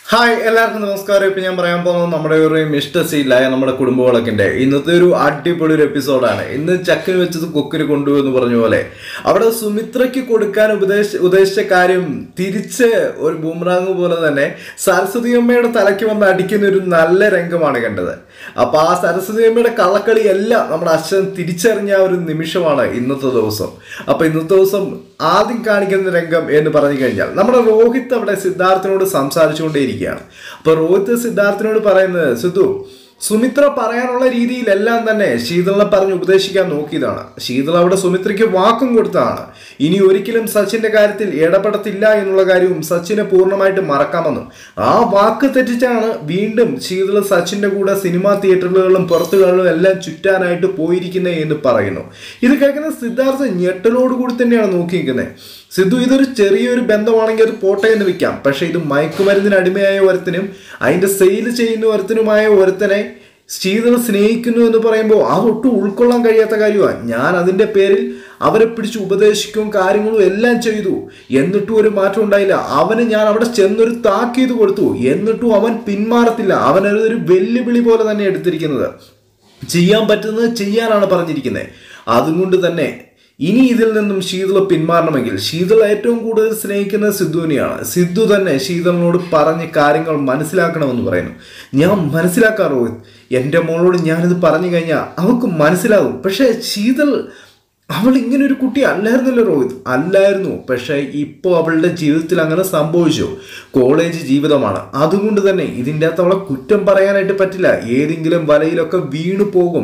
hi എല്ലാവർക്കും നമസ്കാരം ഇപ്പൊ ഞാൻ പറയാൻ പോകുന്നത് നമ്മുടെ ഒരു ഇഷ്ടശീലായ നമ്മുടെ കുടുംബവിളക്കിന്റെ ഇന്നത്തെ ഒരു അടിപൊളി ഒരു എപ്പിസോഡാണ് ഇന്ന് ചക്കിന് വെച്ചത് കൊക്കിന് കൊണ്ടുപോയി എന്ന് പറഞ്ഞ പോലെ അവിടെ സുമിത്രയ്ക്ക് കൊടുക്കാൻ ഉപദേശ ഉദ്ദേശിച്ച കാര്യം തിരിച്ച് ഒരു ബൂമറാങ് പോലെ തന്നെ സരസ്വതി അമ്മയുടെ തലയ്ക്ക് വന്ന് അടിക്കുന്ന ഒരു നല്ല രംഗമാണ് കണ്ടത് അപ്പൊ ആ സരസ്വതി അമ്മയുടെ കള്ളക്കളി എല്ലാം നമ്മുടെ അച്ഛൻ തിരിച്ചറിഞ്ഞ ഒരു നിമിഷമാണ് ഇന്നത്തെ ദിവസം അപ്പൊ ഇന്നത്തെ ദിവസം ആദ്യം കാണിക്കുന്ന രംഗം എന്ന് പറഞ്ഞു കഴിഞ്ഞാൽ നമ്മുടെ രോഹിത് അവിടെ സിദ്ധാർത്ഥിനോട് സംസാരിച്ചുകൊണ്ടേയിരിക്കുകയാണ് അപ്പൊ രോഹിത് സിദ്ധാർത്ഥിനോട് പറയുന്നത് സിദ്ധു സുമിത്ര പറയാനുള്ള രീതിയിലെല്ലാം തന്നെ ശീതളിനെ പറഞ്ഞ് ഉപദേശിക്കാൻ നോക്കിയതാണ് ശീതൾ അവിടെ സുമിത്രയ്ക്ക് വാക്കും കൊടുത്തതാണ് ഇനി ഒരിക്കലും സച്ചിന്റെ കാര്യത്തിൽ ഇടപെടത്തില്ല എന്നുള്ള കാര്യവും സച്ചിനെ പൂർണ്ണമായിട്ട് മറക്കാമെന്നും ആ വാക്ക് തെറ്റിച്ചാണ് വീണ്ടും ശീതൾ സച്ചിന്റെ കൂടെ സിനിമാ തിയേറ്ററുകളിലും പുറത്തുകളിലും എല്ലാം ചുറ്റാനായിട്ട് പോയിരിക്കുന്നത് എന്ന് പറയുന്നു ഇത് കേൾക്കുന്ന സിദ്ധാർത്ഥ ഞെട്ടലോടുകൂടി തന്നെയാണ് നോക്കി നിൽക്കുന്നത് സിദ്ധു ഇതൊരു ചെറിയൊരു ബന്ധമാണെങ്കിൽ അത് പോട്ടെ എന്ന് വെക്കാം പക്ഷെ ഇത് മയക്കുമരുന്നിന് അടിമയായ ഒരുത്തനും അതിന്റെ സെയിൽ ചെയ്യുന്ന ഒരുത്തനുമായ ഒരുത്തനെ ശീതൾ സ്നേഹിക്കുന്നു എന്ന് പറയുമ്പോൾ അതൊട്ടും ഉൾക്കൊള്ളാൻ കഴിയാത്ത കാര്യമാണ് ഞാൻ അതിന്റെ പേരിൽ അവരെ പിടിച്ച് ഉപദേശിക്കും കാര്യങ്ങളും എല്ലാം ചെയ്തു എന്നിട്ടും ഒരു മാറ്റം ഉണ്ടായില്ല അവന് ഞാൻ അവിടെ ചെന്നൊരു താക്കീത് കൊടുത്തു എന്നിട്ടും അവൻ പിന്മാറത്തില്ല അവൻ അതൊരു വെല്ലുവിളി പോലെ തന്നെ എടുത്തിരിക്കുന്നത് ചെയ്യാൻ പറ്റുന്നത് ചെയ്യാനാണ് പറഞ്ഞിരിക്കുന്നത് അതുകൊണ്ട് തന്നെ ഇനി ഇതിൽ നിന്നും ശീതള പിന്മാറണമെങ്കിൽ ശീതൾ ഏറ്റവും കൂടുതൽ സ്നേഹിക്കുന്നത് സിദ്ധുവിനെയാണ് സിദ്ധു തന്നെ ശീതളിനോട് പറഞ്ഞ് കാര്യങ്ങൾ മനസ്സിലാക്കണമെന്ന് പറയുന്നു ഞാൻ മനസ്സിലാക്കാം രോഹിത് എൻ്റെ മോളോട് ഞാനിത് പറഞ്ഞു കഴിഞ്ഞാൽ അവൾക്ക് മനസ്സിലാകും പക്ഷേ ശീതൾ അവൾ ഇങ്ങനെ ഒരു കുട്ടി അല്ലായിരുന്നല്ലോ രോഹിത് അല്ലായിരുന്നു പക്ഷേ ഇപ്പോൾ അവളുടെ ജീവിതത്തിൽ അങ്ങനെ സംഭവിച്ചു കോളേജ് ജീവിതമാണ് അതുകൊണ്ട് തന്നെ ഇതിൻ്റെ അകത്ത് അവളെ കുറ്റം പറയാനായിട്ട് പറ്റില്ല ഏതെങ്കിലും വലയിലൊക്കെ വീണു പോകും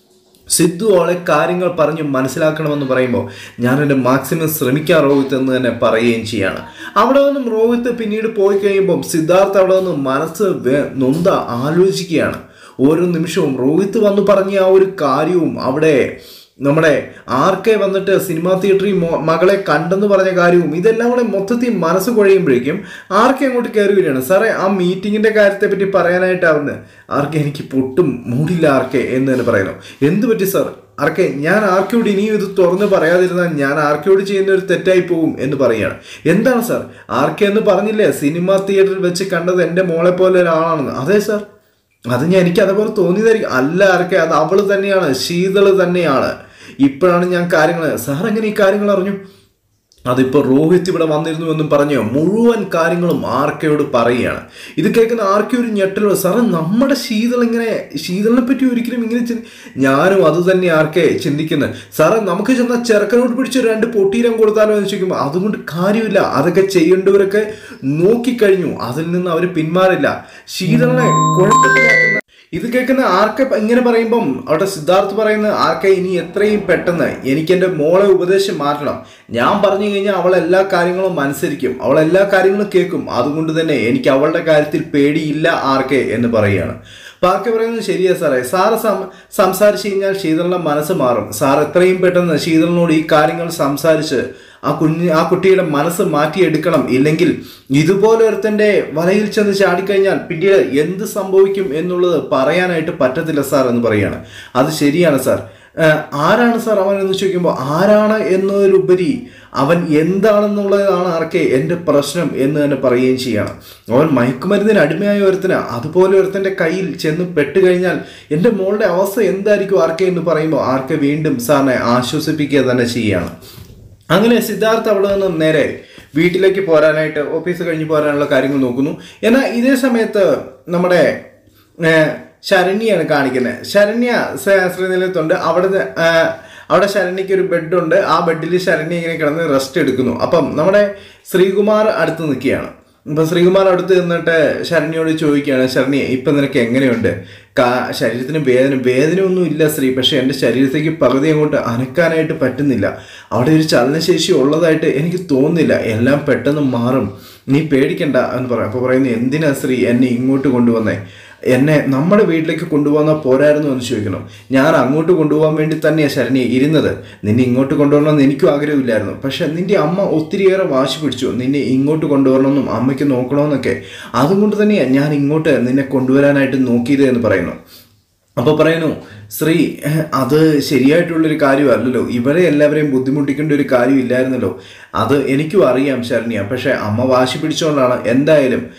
സിദ്ധു അവളെ കാര്യങ്ങൾ പറഞ്ഞ് മനസ്സിലാക്കണമെന്ന് പറയുമ്പോൾ ഞാൻ എൻ്റെ മാക്സിമം ശ്രമിക്കാം റോഹിത്ത് എന്ന് തന്നെ പറയുകയും ചെയ്യാണ് അവിടെ നിന്നും റോഹിത്ത് പിന്നീട് പോയി കഴിയുമ്പം സിദ്ധാർത്ഥ് അവിടെ നിന്ന് മനസ്സ് വേ- നൊന്ത ആലോചിക്കുകയാണ് ഓരോ നിമിഷവും റോഹിത്ത് വന്നു പറഞ്ഞ ആ ഒരു കാര്യവും അവിടെ നമ്മുടെ ആർക്കെ വന്നിട്ട് സിനിമാ തിയേറ്ററിൽ മോ- മകളെ കണ്ടെന്ന് പറഞ്ഞ കാര്യവും ഇതെല്ലാം കൂടെ മൊത്തത്തിൽ മനസ്സ് കുഴയുമ്പോഴേക്കും ആർക്കെ അങ്ങോട്ട് കയറി വരികയാണ് സാറേ ആ മീറ്റിങ്ങിന്റെ കാര്യത്തെ പറ്റി പറയാനായിട്ടാവുന്നത് ആർക്കെ എനിക്ക് പൊട്ടും മൂടില്ല ആർക്കെ എന്ന് തന്നെ പറയുന്നു എന്ത് പറ്റി സാർ ആർക്കെ ഞാൻ ആർക്കോട് ഇനിയും ഇത് തുറന്ന് പറയാതിരുന്നാൽ ഞാൻ ആർക്കോട് ചെയ്യുന്ന ഒരു തെറ്റായി പോകും എന്ന് പറയുകയാണ് എന്താണ് സാർ ആർക്കെ എന്ന് പറഞ്ഞില്ലേ സിനിമാ തിയേറ്ററിൽ വെച്ച് കണ്ടത് എൻ്റെ മോളെ പോലെ ഒരാളാണെന്ന് അതെ സാർ അത് ഞാൻ എനിക്ക് അതേപോലെ തോന്നിയതായിരിക്കും അല്ല ആർക്കെ അത് അവള് തന്നെയാണ് ശീതള് തന്നെയാണ് ഇപ്പോഴാണ് ഞാൻ കാര്യങ്ങൾ സാർ എങ്ങനെ ഈ കാര്യങ്ങൾ അറിഞ്ഞു അതിപ്പോൾ രോഹിത് ഇവിടെ വന്നിരുന്നു എന്നും പറഞ്ഞ് മുഴുവൻ കാര്യങ്ങളും ആർക്കയോട് പറയുകയാണ് ഇത് കേൾക്കുന്ന ആർക്കെ ഒരു ഞെട്ടലോ സാറേ നമ്മുടെ ശീതൾ ഇങ്ങനെ ശീതളിനെ പറ്റി ഒരിക്കലും ഇങ്ങനെ ചിന്തി ഞാനും അത് തന്നെ ആർക്കെ ചിന്തിക്കുന്നത് സാറേ നമുക്ക് ചെന്ന ചെറുക്കനോട് പിടിച്ച് രണ്ട് പൊട്ടീരം കൊടുത്താലോ എന്ന് ചോദിക്കുമ്പോൾ അതുകൊണ്ട് കാര്യമില്ല അതൊക്കെ ചെയ്യേണ്ടവരൊക്കെ നോക്കിക്കഴിഞ്ഞു അതിൽ നിന്ന് അവർ പിന്മാറില്ല ശീതളിനെ കുഴപ്പത്തിലാക്കുന്ന ഇത് കേൾക്കുന്ന ആർക്കെ ഇങ്ങനെ പറയുമ്പം അവിടെ സിദ്ധാർത്ഥ് പറയുന്ന ആർക്കെ ഇനി എത്രയും പെട്ടെന്ന് എനിക്ക് എൻ്റെ മോളെ ഉപദേശം മാറ്റണം ഞാൻ പറഞ്ഞു കഴിഞ്ഞാൽ അവൾ എല്ലാ കാര്യങ്ങളും അനുസരിക്കും അവൾ എല്ലാ കാര്യങ്ങളും കേൾക്കും അതുകൊണ്ട് തന്നെ എനിക്ക് അവളുടെ കാര്യത്തിൽ പേടിയില്ല ആർക്കെ എന്ന് പറയുകയാണ് അപ്പോൾ ആർക്കെ പറയുന്നത് ശരിയാ സാറേ സാറ് സം സംസാരിച്ച് കഴിഞ്ഞാൽ ശീതളിൻ്റെ മനസ്സ് മാറും സാർ എത്രയും പെട്ടെന്ന് ശീതളിനോട് ഈ കാര്യങ്ങൾ സംസാരിച്ച് ആ കുഞ്ഞ് ആ കുട്ടിയുടെ മനസ്സ് മാറ്റിയെടുക്കണം ഇല്ലെങ്കിൽ ഇതുപോലെ ഒരുത്തൻ്റെ വലയിൽ ചെന്ന് ചാടിക്കഴിഞ്ഞാൽ പിന്നീട് എന്ത് സംഭവിക്കും എന്നുള്ളത് പറയാനായിട്ട് പറ്റത്തില്ല സാർ എന്ന് പറയുകയാണ് അത് ശരിയാണ് സാർ ഏഹ് ആരാണ് സാർ അവൻ എന്ന് ചോദിക്കുമ്പോൾ ആരാണ് എന്നതിലുപരി അവൻ എന്താണെന്നുള്ളതാണ് ആർക്കെ എൻ്റെ പ്രശ്നം എന്ന് തന്നെ പറയുകയും ചെയ്യണം അവൻ മയക്കുമരുന്നിന് അടിമയായ ഒരുത്തന് അതുപോലെ ഒരുത്തൻ്റെ കയ്യിൽ ചെന്ന് പെട്ടുകഴിഞ്ഞാൽ എൻ്റെ മോളുടെ അവസ്ഥ എന്തായിരിക്കും ആർക്കെ എന്ന് പറയുമ്പോൾ ആർക്കെ വീണ്ടും സാറിനെ ആശ്വസിപ്പിക്കുക തന്നെ ചെയ്യുകയാണ് അങ്ങനെ സിദ്ധാർത്ഥ് അവിടെ നിന്നും നേരെ വീട്ടിലേക്ക് പോരാനായിട്ട് ഓഫീസ് കഴിഞ്ഞ് പോരാനുള്ള കാര്യങ്ങൾ നോക്കുന്നു എന്നാൽ ഇതേ സമയത്ത് നമ്മുടെ ഏഹ്, ശരണ്യാണ് കാണിക്കുന്നത് ശരണ്യ സ- ശ്രീനിലയത്തുണ്ട് അവിടെ അവിടെ ശരണ്യക്ക് ഒരു ബെഡുണ്ട് ആ ബെഡിൽ ശരണ്യ ഇങ്ങനെ കിടന്ന് റെസ്റ്റ് എടുക്കുന്നു അപ്പം നമ്മുടെ ശ്രീകുമാർ അടുത്ത് നിൽക്കുകയാണ് ഇപ്പൊ ശ്രീകുമാർ അടുത്ത് നിന്നിട്ട് ശരണ്യോട് ചോദിക്കുകയാണ് ശരണ്യ ഇപ്പൊ നിനക്ക് എങ്ങനെയുണ്ട് കാ ശരീരത്തിന് വേദന വേദനയൊന്നും ഇല്ല ശ്രീ പക്ഷെ എൻ്റെ ശരീരത്തേക്ക് പകുതി അങ്ങോട്ട് അനക്കാനായിട്ട് പറ്റുന്നില്ല അവിടെ ഒരു ചലനശേഷി ഉള്ളതായിട്ട് എനിക്ക് തോന്നുന്നില്ല എല്ലാം പെട്ടെന്ന് മാറും നീ പേടിക്കണ്ട എന്ന് പറയാം അപ്പോൾ പറയുന്നു എന്തിനാ ശ്രീ എന്നെ ഇങ്ങോട്ട് കൊണ്ടുവന്നേ എന്നെ നമ്മുടെ വീട്ടിലേക്ക് കൊണ്ടുപോകുന്ന പോരായിരുന്നു എന്ന് ചോദിക്കണം ഞാൻ അങ്ങോട്ട് കൊണ്ടുപോകാൻ വേണ്ടി തന്നെയാണ് ശരണ്യ ഇരുന്നത് നിന്നെ ഇങ്ങോട്ട് കൊണ്ടുവരണമെന്ന് എനിക്കും ആഗ്രഹമില്ലായിരുന്നു പക്ഷെ നിന്റെ അമ്മ ഒത്തിരിയേറെ വാശി പിടിച്ചു നിന്നെ ഇങ്ങോട്ട് കൊണ്ടുവരണമെന്നും അമ്മയ്ക്ക് നോക്കണമെന്നൊക്കെ അതുകൊണ്ട് തന്നെയാണ് ഞാൻ ഇങ്ങോട്ട് നിന്നെ കൊണ്ടുവരാനായിട്ട് നോക്കിയത് എന്ന് പറയുന്നു അപ്പോൾ പറയുന്നു ശ്രീ ഏഹ്, അത് ശരിയായിട്ടുള്ളൊരു കാര്യമല്ലല്ലോ ഇവരെ എല്ലാവരെയും ബുദ്ധിമുട്ടിക്കേണ്ട ഒരു കാര്യമില്ലായിരുന്നല്ലോ അത് എനിക്കും അറിയാം ശരണ്യ പക്ഷേ അമ്മ വാശി പിടിച്ചുകൊണ്ടാണ് എന്തായാലും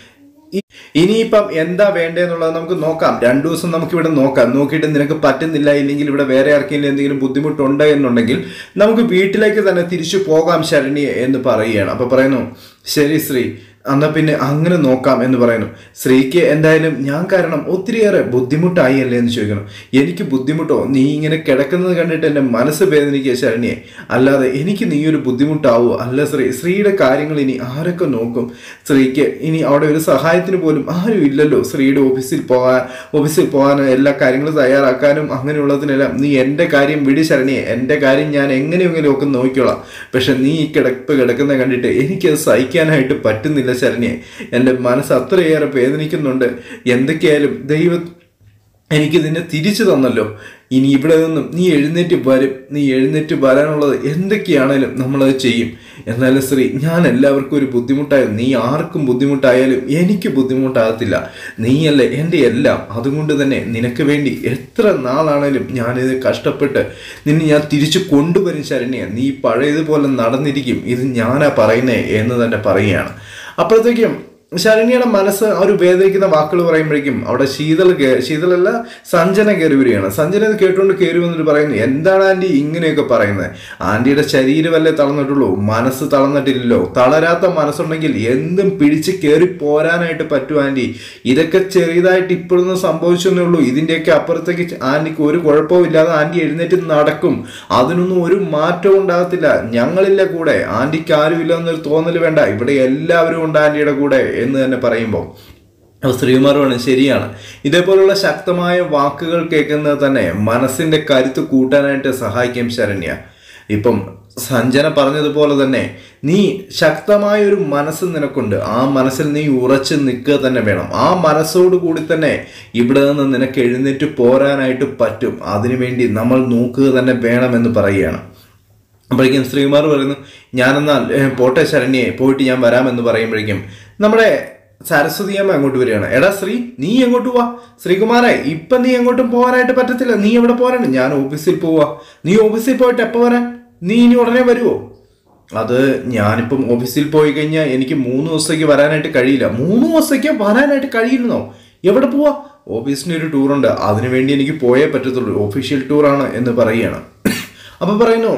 ഇ- ഇനിയിപ്പം എന്താ വേണ്ടതെന്നുള്ളത് നമുക്ക് നോക്കാം രണ്ടു ദിവസം നമുക്ക് ഇവിടെ നോക്കാം നോക്കിയിട്ട് നിനക്ക് പറ്റുന്നില്ല ഇല്ലെങ്കിൽ ഇവിടെ വേറെ ആർക്കെങ്കിലും എന്തെങ്കിലും ബുദ്ധിമുട്ടുണ്ട് എന്നുണ്ടെങ്കിൽ നമുക്ക് വീട്ടിലേക്ക് തന്നെ തിരിച്ചു പോകാം ശരണ്യെ എന്ന് പറയുകയാണ് അപ്പൊ പറയുന്നു ശരി ശ്രീ എന്നാ പിന്നെ അങ്ങനെ നോക്കാം എന്ന് പറയുന്നു സ്ത്രീക്ക് എന്തായാലും ഞാൻ കാരണം ഒത്തിരിയേറെ ബുദ്ധിമുട്ടായി അല്ലേ എന്ന് ചോദിക്കണം എനിക്ക് ബുദ്ധിമുട്ടോ നീ ഇങ്ങനെ കിടക്കുന്നത് കണ്ടിട്ട് എൻ്റെ മനസ്സ് വേദനിക്കുക ശരണ്യെ അല്ലാതെ എനിക്ക് നീ ഒരു ബുദ്ധിമുട്ടാവോ അല്ല ശ്രീ സ്ത്രീയുടെ കാര്യങ്ങൾ ഇനി ആരൊക്കെ നോക്കും സ്ത്രീക്ക് ഇനി അവിടെ ഒരു സഹായത്തിന് പോലും ആരും ഇല്ലല്ലോ സ്ത്രീയുടെ ഓഫീസിൽ പോകാൻ ഓഫീസിൽ പോകാനും എല്ലാ കാര്യങ്ങളും തയ്യാറാക്കാനും അങ്ങനെയുള്ളതിനെല്ലാം നീ എൻ്റെ കാര്യം വിടി ശരണ്യെ എൻ്റെ കാര്യം ഞാൻ എങ്ങനെയെങ്കിലും ഒക്കെ നോക്കിക്കോളാം പക്ഷെ നീ ഈ കിടപ്പ് കിടക്കുന്ന കണ്ടിട്ട് എനിക്കത് സഹിക്കാനായിട്ട് പറ്റുന്നില്ല ശരണ്യെ എൻ്റെ മനസ്സ് അത്രയേറെ വേദനിക്കുന്നുണ്ട് എന്തൊക്കെയായാലും ദൈവം എനിക്ക് നിന്നെ തിരിച്ചു തന്നല്ലോ ഇനി ഇവിടെ നിന്നും നീ എഴുന്നേറ്റ് വരും നീ എഴുന്നേറ്റ് വരാനുള്ളത് എന്തൊക്കെയാണേലും നമ്മളത് ചെയ്യും എന്നാലും ശ്രീ ഞാൻ എല്ലാവർക്കും ഒരു ബുദ്ധിമുട്ടായാലും നീ ആർക്കും ബുദ്ധിമുട്ടായാലും എനിക്ക് ബുദ്ധിമുട്ടാകത്തില്ല നീയല്ലേ എൻ്റെ എല്ലാം അതുകൊണ്ട് തന്നെ നിനക്ക് വേണ്ടി എത്ര നാളാണേലും ഞാനിത് കഷ്ടപ്പെട്ട് നിന്നെ ഞാൻ തിരിച്ചു കൊണ്ടുവരും ശരണ്യ നീ പഴയതുപോലെ നടന്നിരിക്കും ഇത് ഞാനാ പറയുന്നേ എന്ന് തന്നെ പറയുകയാണ് അപ്പോഴത്തേക്കും ശരണ്യയുടെ മനസ്സ് ആ ഒരു വേദനിക്കുന്ന വാക്കുകൾ പറയുമ്പോഴേക്കും അവിടെ ശീതൾ കേ- ശീതളല്ല സഞ്ജന കയറി വരികയാണ് സഞ്ജന ഇത് കേട്ടുകൊണ്ട് കയറി വന്നിട്ട് പറയുന്നു എന്താണ് ആന്റി ഇങ്ങനെയൊക്കെ പറയുന്നത് ആന്റിയുടെ ശരീരമല്ലേ തളർന്നിട്ടുള്ളൂ മനസ്സ് തളർന്നിട്ടില്ലല്ലോ തളരാത്ത മനസ്സുണ്ടെങ്കിൽ എന്തും പിടിച്ച് കയറി പോരാനായിട്ട് പറ്റും ആന്റി ഇതൊക്കെ ചെറിയതായിട്ട് ഇപ്പോഴൊന്നും സംഭവിച്ചെന്നേ ഉള്ളൂ ഇതിന്റെയൊക്കെ അപ്പുറത്തേക്ക് ആന്റിക്ക് ഒരു കുഴപ്പവും ഇല്ലാതെ ആന്റി എഴുന്നേറ്റ് നടക്കും അതിനൊന്നും ഒരു മാറ്റവും ഉണ്ടാകത്തില്ല ഞങ്ങളില്ല കൂടെ ആന്റിക്ക് ആരും ഇല്ല എന്നൊരു തോന്നൽ വേണ്ട ഇവിടെ എല്ലാവരും ഉണ്ട് ആന്റിയുടെ കൂടെ എന്ന് തന്നെ പറയുമ്പോൾ അപ്പോൾ ശ്രീകുമാർ പറഞ്ഞു ശരിയാണ് ഇതേപോലുള്ള ശക്തമായ വാക്കുകൾ കേൾക്കുന്നത് തന്നെ മനസ്സിന്റെ കരുത്ത് കൂട്ടാനായിട്ട് സഹായിക്കും ശരണ്യ ഇപ്പം സഞ്ജന പറഞ്ഞതുപോലെ തന്നെ നീ ശക്തമായ ഒരു മനസ്സ് നിനക്കുണ്ട് ആ മനസ്സിൽ നീ ഉറച്ചു നിൽക്കുക തന്നെ വേണം ആ മനസ്സോട് കൂടി തന്നെ ഇവിടെ നിന്ന് നിനക്ക് എഴുന്നേറ്റ് പോരാനായിട്ട് പറ്റും അതിനുവേണ്ടി നമ്മൾ നോക്കുക തന്നെ വേണമെന്ന് പറയുകയാണ് അപ്പോഴേക്കും ശ്രീകുമാർ പറയുന്നു ഞാനെന്നാൽ ഏ, പോട്ടെ ശരണ്യെ പോയിട്ട് ഞാൻ വരാമെന്ന് പറയുമ്പോഴേക്കും നമ്മുടെ സരസ്വതി അമ്മ അങ്ങോട്ട് വരികയാണ് എടാ ശ്രീ നീ എങ്ങോട്ട് പോവാ ശ്രീകുമാരെ ഇപ്പൊ നീ എങ്ങോട്ടും പോകാനായിട്ട് പറ്റത്തില്ല നീ എവിടെ പോകാനാണ് ഞാൻ ഓഫീസിൽ പോവാ നീ ഓഫീസിൽ പോയിട്ട് എപ്പോ വരാൻ നീ ഇനി ഉടനെ വരുവോ അത് ഞാനിപ്പം ഓഫീസിൽ പോയി കഴിഞ്ഞാൽ എനിക്ക് മൂന്ന് ദിവസത്തേക്ക് വരാനായിട്ട് കഴിയില്ല മൂന്ന് ദിവസത്തേക്ക് വരാനായിട്ട് കഴിയില്ലെന്നോ എവിടെ പോവാ ഓഫീസിന് ഒരു ടൂറുണ്ട് അതിനു വേണ്ടി എനിക്ക് പോയേ പറ്റത്തുള്ളൂ ഒഫീഷ്യൽ ടൂറാണ് എന്ന് പറയുകയാണ് അപ്പൊ പറയുന്നു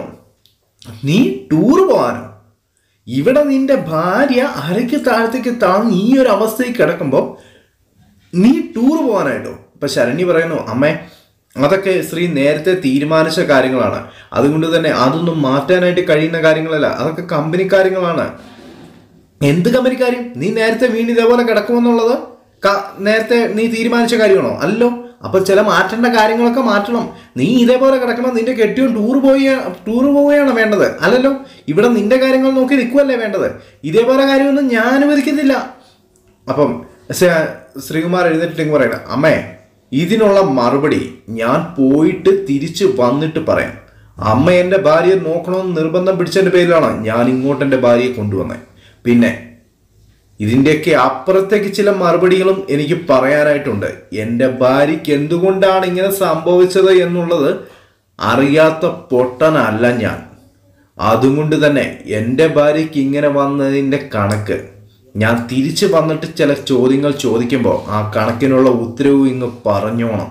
നീ ടൂർ പോകാനോ ഇവിടെ നിന്റെ ഭാര്യ അരയ്ക്ക് താഴത്തേക്ക് താഴ്ന്ന് ഈ ഒരു അവസ്ഥയിൽ കിടക്കുമ്പോൾ നീ ടൂർ പോകാനായിട്ടോ ഇപ്പൊ ശരണ്യ പറയുന്നു അമ്മേ അതൊക്കെ ശ്രീ നേരത്തെ തീരുമാനിച്ച കാര്യങ്ങളാണ് അതുകൊണ്ട് തന്നെ അതൊന്നും മാറ്റാനായിട്ട് കഴിയുന്ന കാര്യങ്ങളല്ല അതൊക്കെ കമ്പനി കാര്യങ്ങളാണ് എന്ത് കമ്പനി കാര്യം നീ നേരത്തെ വീണ് ഇതേപോലെ കിടക്കുമെന്നുള്ളത് ക- നേരത്തെ നീ തീരുമാനിച്ച കാര്യമാണോ അല്ലോ അപ്പൊ ചില മാറ്റേണ്ട കാര്യങ്ങളൊക്കെ മാറ്റണം നീ ഇതേപോലെ കിടക്കണം നിന്റെ കെട്ടിയും ടൂർ പോയി ടൂർ പോവുകയാണ് വേണ്ടത് അല്ലല്ലോ ഇവിടെ നിന്റെ കാര്യങ്ങൾ നോക്കി നിൽക്കുമല്ലേ വേണ്ടത് ഇതേപോലെ കാര്യമൊന്നും ഞാൻ അനുവദിക്കുന്നില്ല അപ്പം ശ്രീ- ശ്രീകുമാർ എഴുന്നേറ്റിട്ടെങ്കിൽ പറയണം അമ്മേ ഇതിനുള്ള മറുപടി ഞാൻ പോയിട്ട് തിരിച്ച് വന്നിട്ട് പറയാം അമ്മ എൻ്റെ ഭാര്യയെ നോക്കണമെന്ന് നിർബന്ധം പിടിച്ചതിൻ്റെ പേരിലാണ് ഞാൻ ഇങ്ങോട്ട് എൻ്റെ ഭാര്യയെ കൊണ്ടുവന്നത് പിന്നെ ഇതിൻ്റെയൊക്കെ അപ്പുറത്തേക്ക് ചില മറുപടികളും എനിക്ക് പറയാനായിട്ടുണ്ട് എൻ്റെ ഭാര്യയ്ക്ക് എന്തുകൊണ്ടാണ് ഇങ്ങനെ സംഭവിച്ചത് എന്നുള്ളത് അറിയാത്ത പൊട്ടനല്ല ഞാൻ അതുകൊണ്ട് തന്നെ എൻ്റെ ഭാര്യയ്ക്ക് ഇങ്ങനെ വന്നതിൻ്റെ കണക്ക് ഞാൻ തിരിച്ചു വന്നിട്ട് ചില ചോദ്യങ്ങൾ ചോദിക്കുമ്പോൾ ആ കണക്കിനുള്ള ഉത്തരവ് ഇങ്ങ് പറഞ്ഞോണം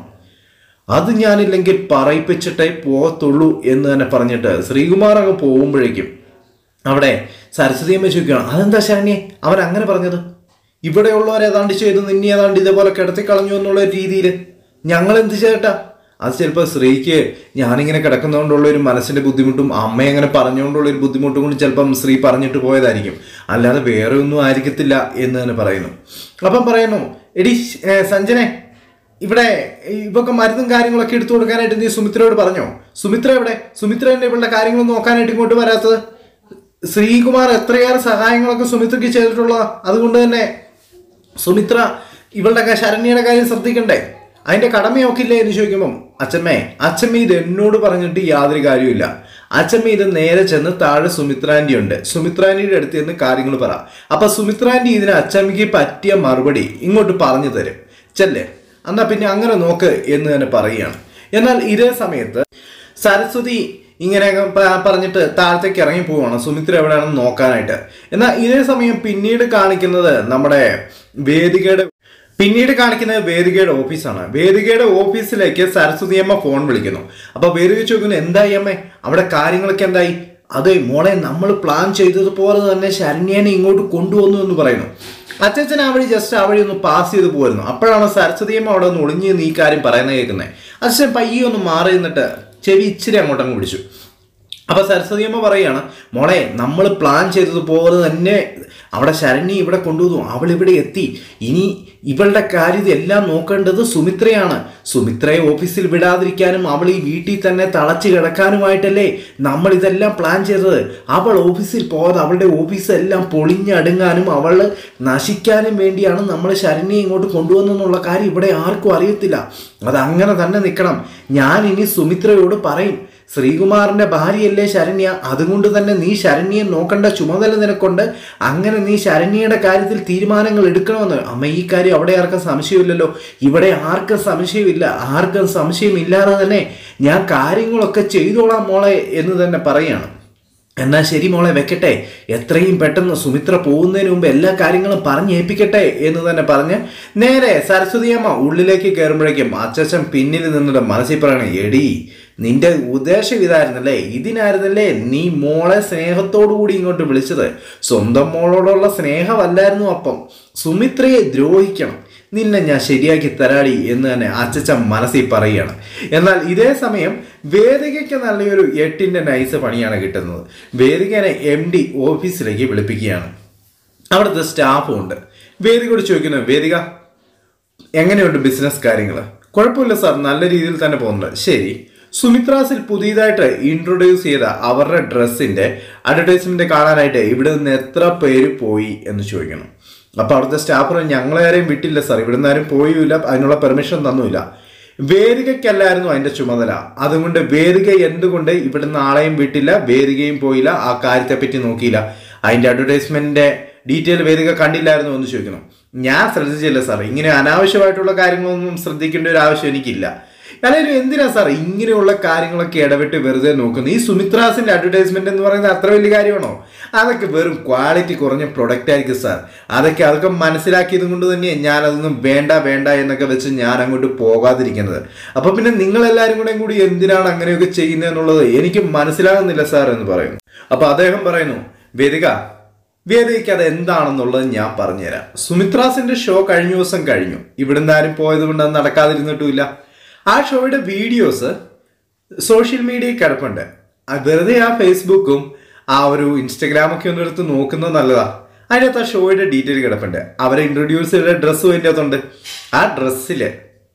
അത് ഞാനില്ലെങ്കിൽ പറയിപ്പിച്ചിട്ടേ പോകത്തുള്ളൂ എന്ന് തന്നെ പറഞ്ഞിട്ട് ശ്രീകുമാർ അങ്ങ് പോകുമ്പോഴേക്കും അവിടെ സരസ്വതി അമ്മ ചോദിക്കണം അതെന്താ ശരണ്യെ അവൻ അങ്ങനെ പറഞ്ഞത് ഇവിടെയുള്ളവർ ഏതാണ്ട് ചെയ്ത് നിന്നെ ഏതാണ്ട് ഇതേപോലെ കിടത്തി കളഞ്ഞു എന്നുള്ള രീതിയിൽ ഞങ്ങൾ എന്ത് ചെയ്യട്ടാ അത് ചിലപ്പോൾ സ്ത്രീക്ക് ഞാനിങ്ങനെ കിടക്കുന്നതുകൊണ്ടുള്ള ഒരു മനസ്സിന്റെ ബുദ്ധിമുട്ടും അമ്മ അങ്ങനെ പറഞ്ഞുകൊണ്ടുള്ള ഒരു ബുദ്ധിമുട്ടും കൊണ്ട് ചിലപ്പം സ്ത്രീ പറഞ്ഞിട്ട് പോയതായിരിക്കും അല്ലാതെ വേറെ ഒന്നും ആയിരിക്കത്തില്ല എന്ന് തന്നെ പറയുന്നു അപ്പം പറയുന്നു എടി ഏ, സഞ്ജനെ ഇവിടെ ഇവക്ക് മരുന്നും കാര്യങ്ങളൊക്കെ എടുത്തു കൊടുക്കാനായിട്ട് നീ സുമിത്രയോട് പറഞ്ഞോ സുമിത്ര എവിടെ സുമിത്ര തന്നെ ഇവളുടെ കാര്യങ്ങൾ നോക്കാനായിട്ട് ഇങ്ങോട്ട് വരാത്തത് ശ്രീകുമാർ എത്രയേറെ സഹായങ്ങളൊക്കെ സുമിത്രയ്ക്ക് ചെയ്തിട്ടുള്ളതാ അതുകൊണ്ട് തന്നെ സുമിത്ര ഇവളുടെ ക- ശരണ്യയുടെ കാര്യം ശ്രദ്ധിക്കണ്ടേ അതിന്റെ കടമയൊക്കില്ലേ എന്ന് ചോദിക്കുമ്പം അച്ഛമ്മേ അച്ഛമ്മ ഇത് എന്നോട് പറഞ്ഞിട്ട് യാതൊരു കാര്യമില്ല അച്ഛമ്മ ഇത് നേരെ ചെന്ന് താഴെ സുമിത്രാൻറ്റി ഉണ്ട് സുമിത്രാൻറ്റിയുടെ അടുത്ത് ചെന്ന് കാര്യങ്ങൾ പറ അപ്പൊ സുമിത്രാൻറ്റി ഇതിന് അച്ഛമ്മയ്ക്ക് പറ്റിയ മറുപടി ഇങ്ങോട്ട് പറഞ്ഞു തരും ചെല്ലേ എന്നാ പിന്നെ അങ്ങനെ നോക്ക് എന്ന് തന്നെ പറയുകയാണ് എന്നാൽ ഇതേ സമയത്ത് സരസ്വതി ഇങ്ങനെ പ- പറഞ്ഞിട്ട് താഴത്തേക്ക് ഇറങ്ങി പോവുകയാണ് സുമിത്ര എവിടെയാണെന്ന് നോക്കാനായിട്ട് എന്നാൽ ഇതേ സമയം പിന്നീട് കാണിക്കുന്നത് നമ്മുടെ വേദികയുടെ പിന്നീട് കാണിക്കുന്നത് വേദികയുടെ ഓഫീസാണ് വേദികയുടെ ഓഫീസിലേക്ക് സരസ്വതി അമ്മ ഫോൺ വിളിക്കുന്നു അപ്പൊ വേദിക ചോദിക്കുന്നു എന്തായി അമ്മേ അവിടെ കാര്യങ്ങളൊക്കെ എന്തായി അതെ മോളെ നമ്മൾ പ്ലാൻ ചെയ്തതുപോലെ തന്നെ ശരണ്യനെ ഇങ്ങോട്ട് കൊണ്ടുവന്നു എന്ന് പറയുന്നു അച്ഛൻ ആ വഴി ജസ്റ്റ് ആ വഴി ഒന്ന് പാസ് ചെയ്ത് പോയിരുന്നു അപ്പോഴാണ് സരസ്വതിയമ്മ അവിടെ ഒന്ന് ഒളിഞ്ഞ് നീ ഈ കാര്യം പറയുന്നത് കേൾക്കുന്നത് അച്ഛൻ പയ്യെ ഒന്ന് മാറി നിന്നിട്ട് ചെവി ഇച്ചിരി അങ്ങോട്ടങ്ങ് പിടിച്ചു അപ്പൊ സരസ്വതിയമ്മ പറയാണ് മോളെ നമ്മൾ പ്ലാൻ ചെയ്തതുപോലെ തന്നെ അവിടെ ശരണി ഇവിടെ കൊണ്ടുവന്നു അവൾ ഇവിടെ എത്തി ഇനി ഇവളുടെ കാര്യം എല്ലാം നോക്കേണ്ടത് സുമിത്രയാണ് സുമിത്രയെ ഓഫീസിൽ വിടാതിരിക്കാനും അവൾ ഈ വീട്ടിൽ തന്നെ തളച്ചു കിടക്കാനുമായിട്ടല്ലേ നമ്മൾ ഇതെല്ലാം പ്ലാൻ ചെയ്തത് അവൾ ഓഫീസിൽ പോകാതെ അവളുടെ ഓഫീസ് എല്ലാം പൊളിഞ്ഞടുങ്ങാനും അവൾ നശിക്കാനും വേണ്ടിയാണ് നമ്മൾ ശരണ്യെ ഇങ്ങോട്ട് കൊണ്ടുവന്നെന്നുള്ള കാര്യം ഇവിടെ ആർക്കും അറിയത്തില്ല അത് അങ്ങനെ തന്നെ നിൽക്കണം ഞാൻ ഇനി സുമിത്രയോട് പറയും ശ്രീകുമാറിന്റെ ഭാര്യയല്ലേ ശരണ്യ അതുകൊണ്ട് തന്നെ നീ ശരണ്യെ നോക്കേണ്ട ചുമതല നിനക്കുണ്ട് അങ്ങനെ നീ ശരണ്യയുടെ കാര്യത്തിൽ തീരുമാനങ്ങൾ എടുക്കണമെന്ന് അമ്മ ഈ കാര്യം അവിടെ ആർക്കും സംശയമില്ലല്ലോ ഇവിടെ ആർക്കും സംശയമില്ല ആർക്കും സംശയമില്ലാതെ തന്നെ ഞാൻ കാര്യങ്ങളൊക്കെ ചെയ്തോളാം മോളെ എന്ന് തന്നെ പറയാണ് എന്നാ ശരി മോളെ വെക്കട്ടെ എത്രയും പെട്ടെന്ന് സുമിത്ര പോകുന്നതിന് മുമ്പ് എല്ലാ കാര്യങ്ങളും പറഞ്ഞേൽപ്പിക്കട്ടെ എന്ന് തന്നെ പറഞ്ഞ് നേരെ സരസ്വതിയമ്മ ഉള്ളിലേക്ക് കയറുമ്പോഴേക്കും അച്ചച്ചൻ പിന്നിൽ നിന്നിട്ട് മനസ്സിൽ പറയണേ എടി നിന്റെ ഉദ്ദേശം ഇതായിരുന്നല്ലേ ഇതിനായിരുന്നല്ലേ നീ മോളെ സ്നേഹത്തോടു കൂടി ഇങ്ങോട്ട് വിളിച്ചത് സ്വന്തം മോളോടുള്ള സ്നേഹമല്ലായിരുന്നു അപ്പം സുമിത്രയെ ദ്രോഹിക്കണം നിന്നെ ഞാൻ ശരിയാക്കി തരാടി എന്ന് തന്നെ അച്ചച്ച മനസ്സിൽ പറയുകയാണ് എന്നാൽ ഇതേ സമയം വേദികയ്ക്ക് നല്ലൊരു എട്ടിന്റെ നൈസ് പണിയാണ് കിട്ടുന്നത് വേദികനെ എം ഡി ഓഫീസിലേക്ക് വിളിപ്പിക്കുകയാണ് അവിടുത്തെ സ്റ്റാഫും ഉണ്ട് വേദികയോട് ചോദിക്കുന്നു വേദിക എങ്ങനെയുണ്ട് ബിസിനസ് കാര്യങ്ങൾ കുഴപ്പമില്ല സാർ നല്ല രീതിയിൽ തന്നെ പോകുന്നുണ്ട് ശരി സുമിത്രാസിൽ പുതിയതായിട്ട് ഇൻട്രൊഡ്യൂസ് ചെയ്ത അവരുടെ ഡ്രസ്സിന്റെ അഡ്വർടൈസ്മെന്റ് കാണാനായിട്ട് ഇവിടെ നിന്ന് എത്ര പേര് പോയി എന്ന് ചോദിക്കണം അപ്പൊ അവിടുത്തെ സ്റ്റാഫ് പറഞ്ഞു ഞങ്ങളെ ആരെയും വിട്ടില്ല സാർ ഇവിടെ നിന്ന് ആരും പോയില്ല അതിനുള്ള പെർമിഷൻ തന്നുമില്ല വേദികയ്ക്കല്ലായിരുന്നു അതിന്റെ ചുമതല അതുകൊണ്ട് വേദിക എന്തുകൊണ്ട് ഇവിടുന്ന് ആളെയും വിട്ടില്ല വേദികയും പോയില്ല ആ കാര്യത്തെ പറ്റി നോക്കിയില്ല അതിന്റെ അഡ്വർടൈസ്മെന്റിന്റെ ഡീറ്റെയിൽ വേദിക കണ്ടില്ലായിരുന്നു എന്ന് ചോദിക്കണം ഞാൻ ശ്രദ്ധിച്ചില്ല സാർ ഇങ്ങനെ അനാവശ്യമായിട്ടുള്ള കാര്യങ്ങളൊന്നും ശ്രദ്ധിക്കേണ്ട ഒരു ആവശ്യം എനിക്കില്ല അല്ലെങ്കിൽ എന്തിനാ സാർ ഇങ്ങനെയുള്ള കാര്യങ്ങളൊക്കെ ഇടപെട്ട് വെറുതെ നോക്കുന്നത് ഈ സുമിത്രാസിന്റെ അഡ്വർടൈസ്മെന്റ് എന്ന് പറയുന്നത് അത്ര വലിയ കാര്യമാണോ അതൊക്കെ വെറും ക്വാളിറ്റി കുറഞ്ഞ പ്രൊഡക്റ്റ് ആയിരിക്കും സാർ അതൊക്കെ അതൊക്കെ മനസ്സിലാക്കിയത് കൊണ്ട് തന്നെ ഞാൻ അതൊന്നും വേണ്ട വേണ്ട എന്നൊക്കെ വെച്ച് ഞാൻ അങ്ങോട്ട് പോകാതിരിക്കുന്നത് അപ്പൊ പിന്നെ നിങ്ങൾ എല്ലാവരും കൂടെ കൂടി എന്തിനാണ് അങ്ങനെയൊക്കെ ചെയ്യുന്നത് എന്നുള്ളത് എനിക്ക് മനസ്സിലാകുന്നില്ല സാർ എന്ന് പറയുന്നു അപ്പൊ അദ്ദേഹം പറയുന്നു വേദിക വേദിക്ക് അത് എന്താണെന്നുള്ളത് ഞാൻ പറഞ്ഞുതരാം സുമിത്രാസിന്റെ ഷോ കഴിഞ്ഞ ദിവസം കഴിഞ്ഞു ഇവിടുന്ന് ആരും പോയത് കൊണ്ട് അത് നടക്കാതിരുന്നിട്ടുമില്ല ആ ഷോയുടെ വീഡിയോസ് സോഷ്യൽ മീഡിയയിൽ കിടപ്പുണ്ട് ആ വെറുതെ ആ ഫേസ്ബുക്കും ആ ഒരു ഇൻസ്റ്റഗ്രാമൊക്കെ ഒന്ന് എടുത്ത് നോക്കുന്നത് നല്ലതാ അതിനകത്ത് ആ ഷോയുടെ ഡീറ്റെയിൽ കിടപ്പുണ്ട് അവരെ ഇൻട്രൊഡ്യൂസ് ചെയ്ത ഡ്രസ്സും അതിൻ്റെ അകത്തുണ്ട് ആ ഡ്രസ്സില്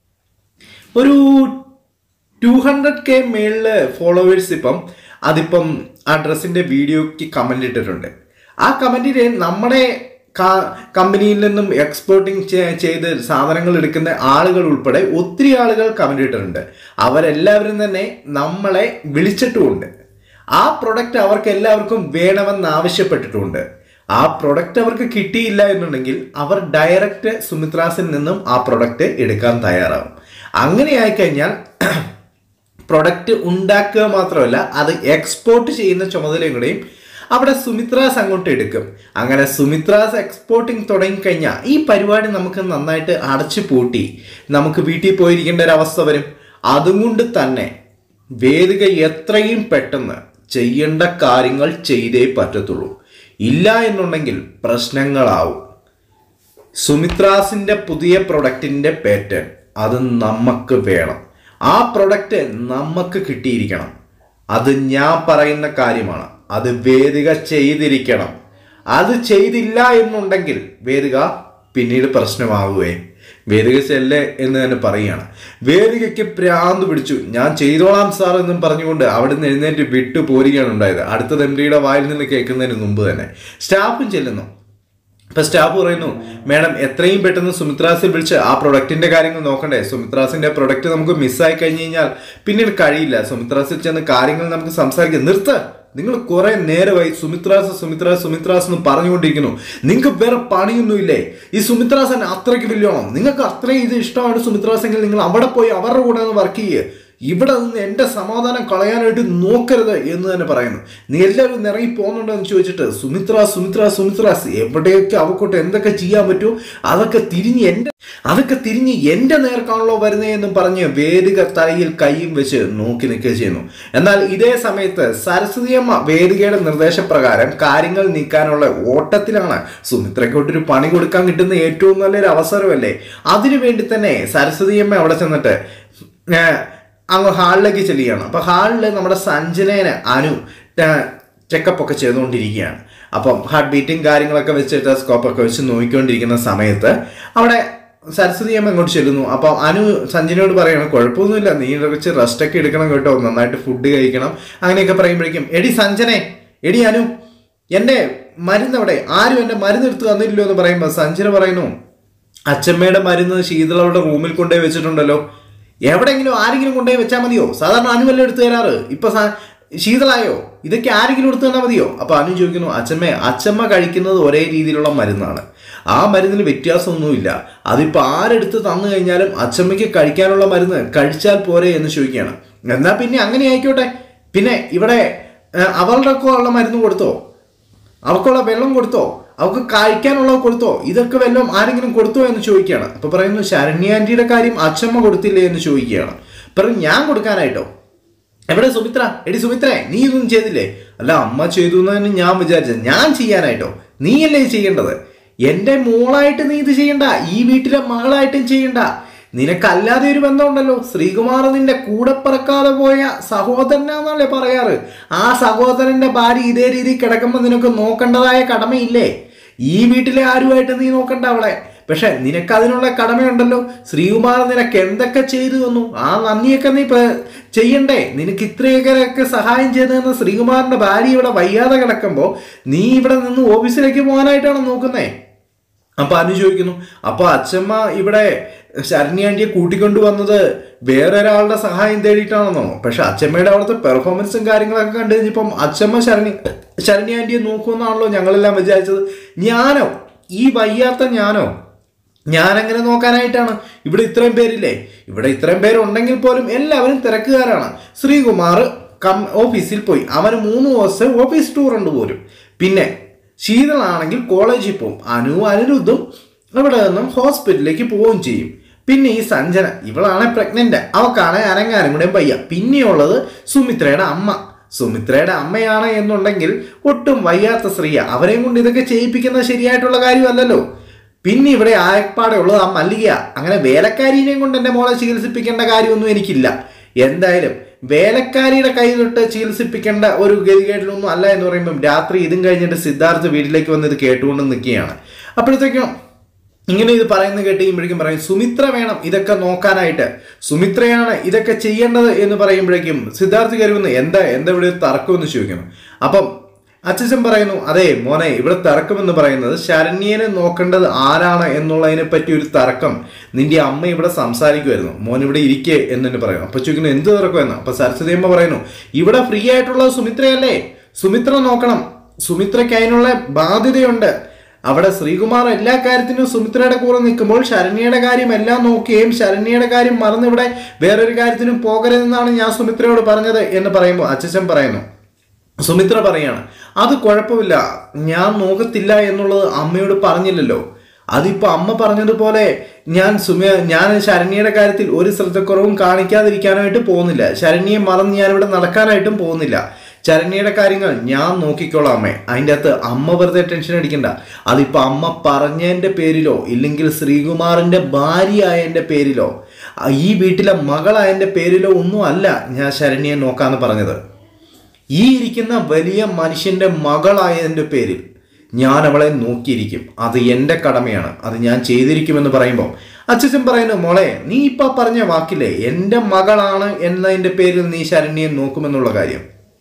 ഒരു ടു ഹൺഡ്രഡ് കെ മേളില് ഫോളോവേഴ്സ് ഇപ്പം അതിപ്പം ആ ഡ്രസ്സിന്റെ വീഡിയോക്ക് കമന്റ് ഇട്ടിട്ടുണ്ട് ആ കമന്റിന് നമ്മുടെ ക- കമ്പനിയിൽ നിന്നും എക്സ്പോർട്ടിങ് ചെയ്ത് സാധനങ്ങൾ എടുക്കുന്ന ആളുകൾ ഉൾപ്പെടെ ഒത്തിരി ആളുകൾ കമന്റ് ഇട്ടിട്ടുണ്ട് അവരെല്ലാവരും തന്നെ നമ്മളെ വിളിച്ചിട്ടുമുണ്ട് ആ പ്രൊഡക്റ്റ് അവർക്ക് എല്ലാവർക്കും വേണമെന്ന് ആവശ്യപ്പെട്ടിട്ടുമുണ്ട് ആ പ്രൊഡക്റ്റ് അവർക്ക് കിട്ടിയില്ല എന്നുണ്ടെങ്കിൽ അവർ ഡയറക്റ്റ് സുമിത്രാസിൽ നിന്നും ആ പ്രൊഡക്റ്റ് എടുക്കാൻ തയ്യാറാവും അങ്ങനെ ആയിക്കഴിഞ്ഞാൽ പ്രൊഡക്റ്റ് ഉണ്ടാക്കുക മാത്രമല്ല അത് എക്സ്പോർട്ട് ചെയ്യുന്ന ചുമതലയും കൂടെയും അവിടെ സുമിത്രാസ് അങ്ങോട്ട് എടുക്കും അങ്ങനെ സുമിത്രാസ് എക്സ്പോർട്ടിങ് തുടങ്ങിക്കഴിഞ്ഞാൽ ഈ പരിപാടി നമുക്ക് നന്നായിട്ട് അടച്ചു പൂട്ടി നമുക്ക് വീട്ടിൽ പോയിരിക്കേണ്ട ഒരു അവസ്ഥ വരും അതുകൊണ്ട് തന്നെ വേദിക എത്രയും പെട്ടെന്ന് ചെയ്യേണ്ട കാര്യങ്ങൾ ചെയ്തേ പറ്റത്തുള്ളൂ ഇല്ല എന്നുണ്ടെങ്കിൽ പ്രശ്നങ്ങളാവും സുമിത്രാസിന്റെ പുതിയ പ്രൊഡക്റ്റിന്റെ പാറ്റേൺ അത് നമുക്ക് വേണം ആ പ്രൊഡക്റ്റ് നമുക്ക് കിട്ടിയിരിക്കണം അത് ഞാൻ പറയുന്ന കാര്യമാണ് അത് വേദിക ചെയ്തിരിക്കണം അത് ചെയ്തില്ല എന്നുണ്ടെങ്കിൽ വേദിക പിന്നീട് പ്രശ്നമാവുകയെ വേദിക ചെല്ല് എന്ന് തന്നെ പറയുകയാണ് വേദികയ്ക്ക് പ്രാന്ത് പിടിച്ചു ഞാൻ ചെയ്തോളാം സാർ എന്നും പറഞ്ഞുകൊണ്ട് അവിടെ നിന്ന് എഴുന്നേറ്റ് വിട്ടു പോരുകയാണ് ഉണ്ടായത് അടുത്തത് എം ഡിയുടെ വായിൽ നിന്ന് കേൾക്കുന്നതിന് മുമ്പ് തന്നെ സ്റ്റാഫും ചെല്ലുന്നു ഇപ്പൊ സ്റ്റാഫ് പറയുന്നു മാഡം എത്രയും പെട്ടെന്ന് സുമിത്രാസിൽ വിളിച്ച് ആ പ്രൊഡക്റ്റിന്റെ കാര്യങ്ങൾ നോക്കണ്ടേ സുമിത്രാസിന്റെ പ്രൊഡക്റ്റ് നമുക്ക് മിസ്സായി കഴിഞ്ഞു കഴിഞ്ഞാൽ പിന്നീട് കഴിയില്ല സുമിത്രാസിൽ ചെന്ന് കാര്യങ്ങൾ നമുക്ക് സംസാരിക്കാം നിർത്ത് നിങ്ങൾ കുറെ നേരമായി സുമിത്രാസ് സുമിത്രാസ് സുമിത്രാസ് എന്ന് പറഞ്ഞുകൊണ്ടിരിക്കുന്നു നിങ്ങൾക്ക് വേറെ പണിയൊന്നുമില്ലേ ഈ സുമിത്രാസൻ അത്രയ്ക്ക് വലിയണോ നിങ്ങൾക്ക് അത്രയും ഇത് ഇഷ്ടമാണ് സുമിത്രാസ് എങ്കിൽ നിങ്ങൾ അവിടെ പോയി അവരുടെ കൂടെ ഒന്ന് വർക്ക് ചെയ്യുക ഇവിടെ നിന്ന് എൻ്റെ സമാധാനം കളയാനായിട്ട് നോക്കരുത് എന്ന് തന്നെ പറയുന്നു നീ എല്ലാവരും ഒന്ന് ഇറങ്ങി പോകുന്നുണ്ടോ എന്ന് ചോദിച്ചിട്ട് സുമിത്ര സുമിത്ര സുമിത്ര എവിടെയൊക്കെ അവക്കൊട്ട് എന്തൊക്കെ ചെയ്യാൻ പറ്റുമോ അതൊക്കെ തിരിഞ്ഞ് എൻ്റെ അതൊക്കെ തിരിഞ്ഞ് എൻ്റെ നേർക്കാണല്ലോ വരുന്നേ എന്നും പറഞ്ഞ് വേദിക തലയിൽ കൈയും വെച്ച് നോക്കി നിൽക്കുകയും ചെയ്യുന്നു എന്നാൽ ഇതേ സമയത്ത് സരസ്വതിയമ്മ വേദികയുടെ നിർദ്ദേശപ്രകാരം കാര്യങ്ങൾ നീക്കാനുള്ള ഓട്ടത്തിലാണ് സുമിത്രയ്ക്കൊട്ടൊരു പണി കൊടുക്കാൻ കിട്ടുന്ന ഏറ്റവും നല്ലൊരു അവസരമല്ലേ അതിനു വേണ്ടി തന്നെ സരസ്വതിയമ്മ അവിടെ ചെന്നിട്ട് ഏർ, അങ്ങ് ഹാളിലേക്ക് ചെല്ലുകയാണ് അപ്പൊ ഹാളിൽ നമ്മുടെ സഞ്ജനേനെ അനു ചെക്കപ്പ് ഒക്കെ ചെയ്തുകൊണ്ടിരിക്കുകയാണ് അപ്പം ഹാർട്ട് ബീറ്റിംഗ് കാര്യങ്ങളൊക്കെ വെച്ചിട്ട് സ്കോപ്പൊക്കെ വെച്ച് നോക്കിക്കൊണ്ടിരിക്കുന്ന സമയത്ത് അവിടെ സരസ്വതി അമ്മ ഇങ്ങോട്ട് ചെല്ലുന്നു അപ്പം അനു സഞ്ജനയോട് പറയണം കുഴപ്പമൊന്നുമില്ല നീ കുറച്ച് റെസ്റ്റ് ഒക്കെ എടുക്കണം കേട്ടോ നന്നായിട്ട് ഫുഡ് കഴിക്കണം അങ്ങനെയൊക്കെ പറയുമ്പോഴേക്കും എടി സഞ്ജനെ എടി അനു എൻ്റെ മരുന്ന് അവിടെ ആരും എൻ്റെ മരുന്ന് എടുത്ത് തന്നില്ലല്ലോ എന്ന് പറയുമ്പോൾ സഞ്ജന പറയുന്നു അച്ഛമ്മയുടെ മരുന്ന് ശീതളയുടെ റൂമിൽ കൊണ്ടുപോയി വെച്ചിട്ടുണ്ടല്ലോ എവിടെയെങ്കിലും ആരെങ്കിലും കൊണ്ടുപോയി വെച്ചാൽ മതിയോ സാധാരണ അനുവല്ല എടുത്തു തരാറ് ഇപ്പൊ സ- ശീതളായോ ഇതൊക്കെ ആരെങ്കിലും എടുത്തു തന്നാൽ മതിയോ അപ്പൊ അനു ചോദിക്കുന്നു അച്ഛമ്മ അച്ഛമ്മ കഴിക്കുന്നത് ഒരേ രീതിയിലുള്ള മരുന്നാണ് ആ മരുന്നിന് വ്യത്യാസമൊന്നുമില്ല അതിപ്പോ ആരെടുത്ത് തന്നു കഴിഞ്ഞാലും അച്ഛമ്മയ്ക്ക് കഴിക്കാനുള്ള മരുന്ന് കഴിച്ചാൽ പോരെ എന്ന് ചോദിക്കുകയാണ് എന്നാ പിന്നെ അങ്ങനെ ആയിക്കോട്ടെ പിന്നെ ഇവിടെ ഏഹ്, അവളുടെ ഒക്കെ ഉള്ള മരുന്ന് കൊടുത്തോ അവൾക്കുള്ള വെള്ളം കൊടുത്തോ അവൾക്ക് കഴിക്കാനുള്ളത് കൊടുത്തോ ഇതൊക്കെ വല്ലതും ആരെങ്കിലും കൊടുത്തോ എന്ന് ചോദിക്കുകയാണ് അപ്പൊ പറയുന്നു ശരണ്യ ആന്റിയുടെ കാര്യം അച്ഛമ്മ കൊടുത്തില്ലേ എന്ന് ചോദിക്കുകയാണ് പറയും ഞാൻ കൊടുക്കാനായിട്ടോ എവിടെ സുമിത്ര എടി സുമിത്രേ നീ ഇതൊന്നും ചെയ്തില്ലേ അല്ല അമ്മ ചെയ്തു എന്ന് തന്നെ ഞാൻ വിചാരിച്ചത് ഞാൻ ചെയ്യാനായിട്ടോ നീയല്ലേ ഇത് ചെയ്യേണ്ടത് എന്റെ മോളായിട്ട് നീ ഇത് ചെയ്യണ്ട ഈ വീട്ടിലെ മകളായിട്ടും ചെയ്യണ്ട നിനക്കല്ലാതെ ഒരു ബന്ധമുണ്ടല്ലോ ശ്രീകുമാർ നിന്റെ കൂടെ പറക്കാതെ പോയ സഹോദരനാന്നല്ലേ പറയാറ് ആ സഹോദരന്റെ ഭാര്യ ഇതേ രീതിയിൽ കിടക്കുമ്പോൾ നിനക്ക് നോക്കേണ്ടതായ കടമയില്ലേ ഈ വീട്ടിലെ ആരുമായിട്ട് നീ നോക്കണ്ട അവളെ പക്ഷെ നിനക്ക് അതിനുള്ള കടമയുണ്ടല്ലോ ശ്രീകുമാർ നിനക്ക് എന്തൊക്കെ ചെയ്തു തന്നു ആ നന്ദിയൊക്കെ നീ ഇപ്പൊ ചെയ്യണ്ടേ നിനക്ക് ഇത്രയൊക്കെ സഹായം ചെയ്തു തന്ന ശ്രീകുമാറിന്റെ ഭാര്യ ഇവിടെ വയ്യാതെ കിടക്കുമ്പോൾ നീ ഇവിടെ നിന്ന് ഓഫീസിലേക്ക് പോകാനായിട്ടാണ് നോക്കുന്നേ അപ്പൊ അനു ചോദിക്കുന്നു അപ്പൊ അച്ഛമ്മ ഇവിടെ ശരണ്യാണ്ടിയെ കൂട്ടിക്കൊണ്ടു വന്നത് വേറെ ഒരാളുടെ സഹായം തേടിയിട്ടാണെന്നോ പക്ഷെ അച്ഛമ്മയുടെ അവിടുത്തെ പെർഫോമൻസും കാര്യങ്ങളൊക്കെ കണ്ടു കഴിഞ്ഞപ്പം അച്ഛമ്മ ശരണി ശരണ്യാണ്ടിയെ നോക്കുമെന്നാണല്ലോ ഞങ്ങളെല്ലാം വിചാരിച്ചത് ഞാനോ ഈ വയ്യാത്ത ഞാനോ ഞാനെങ്ങനെ നോക്കാനായിട്ടാണ് ഇവിടെ ഇത്രയും പേരില്ലേ ഇവിടെ ഇത്രയും പേരുണ്ടെങ്കിൽ പോലും എല്ലാവരും തിരക്കുകാരാണ് ശ്രീകുമാർ കം ഓഫീസിൽ പോയി അവന് മൂന്ന് ദിവസം ഓഫീസ് ടൂർ ഉണ്ട് പോലും പിന്നെ ശീതളാണെങ്കിൽ കോളേജിൽ പോകും അനു അനിരുദ്ധും അവിടെ നിന്നും ഹോസ്പിറ്റലിലേക്ക് പോവുകയും ചെയ്യും പിന്നെ ഈ സഞ്ജന ഇവളാണ് പ്രഗ്നന്റ് അവക്കാണ് അനങ്ങാനും കൂടെ വയ്യ പിന്നെയുള്ളത് സുമിത്രയുടെ അമ്മ സുമിത്രയുടെ അമ്മയാണ് എന്നുണ്ടെങ്കിൽ ഒട്ടും വയ്യാത്ത സ്ത്രീയ അവരെയും കൊണ്ട് ഇതൊക്കെ ചെയ്യിപ്പിക്കുന്നത് ശരിയായിട്ടുള്ള കാര്യമല്ലല്ലോ പിന്നെ ഇവിടെ ആയപ്പാടെ ഉള്ളത് ആ മല്ലിക അങ്ങനെ വേലക്കാരിനെയും കൊണ്ട് എൻ്റെ മോളെ ചികിത്സിപ്പിക്കേണ്ട കാര്യമൊന്നും എനിക്കില്ല എന്തായാലും വേലക്കാരിയുടെ കൈ തൊട്ട് ചികിത്സിപ്പിക്കേണ്ട ഒരു ഗതികേട്ടിലൊന്നും അല്ല എന്ന് പറയുമ്പം രാത്രി ഇതും കഴിഞ്ഞിട്ട് സിദ്ധാർത്ഥ് വീട്ടിലേക്ക് വന്ന് ഇത് കേട്ടുകൊണ്ട് നിൽക്കുകയാണ് അപ്പോഴത്തേക്കും ഇങ്ങനെ ഇത് പറയുന്നത് കേട്ട് കഴിയുമ്പോഴേക്കും പറയും സുമിത്ര വേണം ഇതൊക്കെ നോക്കാനായിട്ട് സുമിത്രയാണ് ഇതൊക്കെ ചെയ്യേണ്ടത് എന്ന് പറയുമ്പോഴേക്കും സിദ്ധാർത്ഥ് കരുവുന്നു എന്താ എന്താ ഇവിടെ ഒരു തർക്കം എന്ന് ചോദിക്കുന്നു അപ്പം അച്ഛൻ പറയുന്നു അതെ മോനെ ഇവിടെ തർക്കം എന്ന് പറയുന്നത് ശരണ്യനെ നോക്കേണ്ടത് ആരാണ് എന്നുള്ളതിനെ പറ്റി ഒരു തർക്കം നിന്റെ അമ്മ ഇവിടെ സംസാരിക്കുമായിരുന്നു മോൻ ഇവിടെ ഇരിക്കേ എന്ന് തന്നെ പറയുന്നു അപ്പൊ ചോദിക്കുന്നു എന്ത് തർക്കമെന്ന് അപ്പൊ സരസ്വതി അമ്മ പറയുന്നു ഇവിടെ ഫ്രീ ആയിട്ടുള്ളത് സുമിത്രയല്ലേ സുമിത്ര നോക്കണം സുമിത്രയ്ക്ക് അതിനുള്ള ബാധ്യതയുണ്ട് അവിടെ ശ്രീകുമാർ എല്ലാ കാര്യത്തിനും സുമിത്രയുടെ കൂടെ നിൽക്കുമ്പോൾ ശരണ്യയുടെ കാര്യം എല്ലാം നോക്കുകയും ശരണ്യയുടെ കാര്യം മറന്ന് ഇവിടെ വേറൊരു കാര്യത്തിനും പോകരുതെന്നാണ് ഞാൻ സുമിത്രയോട് പറഞ്ഞത് എന്ന് പറയുമ്പോൾ അച്ഛൻ പറയുന്നു സുമിത്ര പറയാണ് അത് കുഴപ്പമില്ല ഞാൻ നോക്കത്തില്ല എന്നുള്ളത് അമ്മയോട് പറഞ്ഞില്ലല്ലോ അതിപ്പോ അമ്മ പറഞ്ഞതുപോലെ ഞാൻ സുമ ഞാൻ ശരണ്യയുടെ കാര്യത്തിൽ ഒരു ശ്രദ്ധക്കുറവും കാണിക്കാതിരിക്കാനായിട്ട് പോകുന്നില്ല ശരണ്യെ മറന്ന് ഞാൻ ഇവിടെ നടക്കാനായിട്ടും പോകുന്നില്ല ശരണ്യയുടെ കാര്യങ്ങൾ ഞാൻ നോക്കിക്കോളാം അമ്മേ അതിൻ്റെ അകത്ത് അമ്മ വെറുതെ ടെൻഷൻ അടിക്കണ്ട അതിപ്പോ അമ്മ പറഞ്ഞതിന്റെ പേരിലോ ഇല്ലെങ്കിൽ ശ്രീകുമാറിന്റെ ഭാര്യയായതിന്റെ പേരിലോ ഈ വീട്ടിലെ മകളായതിന്റെ പേരിലോ ഒന്നും അല്ല ഞാൻ ശരണ്യെ നോക്കാന്ന് പറഞ്ഞത് ഈ ഇരിക്കുന്ന വലിയ മനുഷ്യന്റെ മകളായതിൻ്റെ പേരിൽ ഞാൻ അവളെ നോക്കിയിരിക്കും അത് എൻ്റെ കടമയാണ് അത് ഞാൻ ചെയ്തിരിക്കുമെന്ന് പറയുമ്പോൾ അച്ഛൻ പറയുന്നു മോളെ നീ ഇപ്പൊ പറഞ്ഞ വാക്കില്ലേ എൻ്റെ മകളാണ് എന്നതിൻ്റെ പേരിൽ നീ ശരണ്യെ നോക്കുമെന്നുള്ള കാര്യം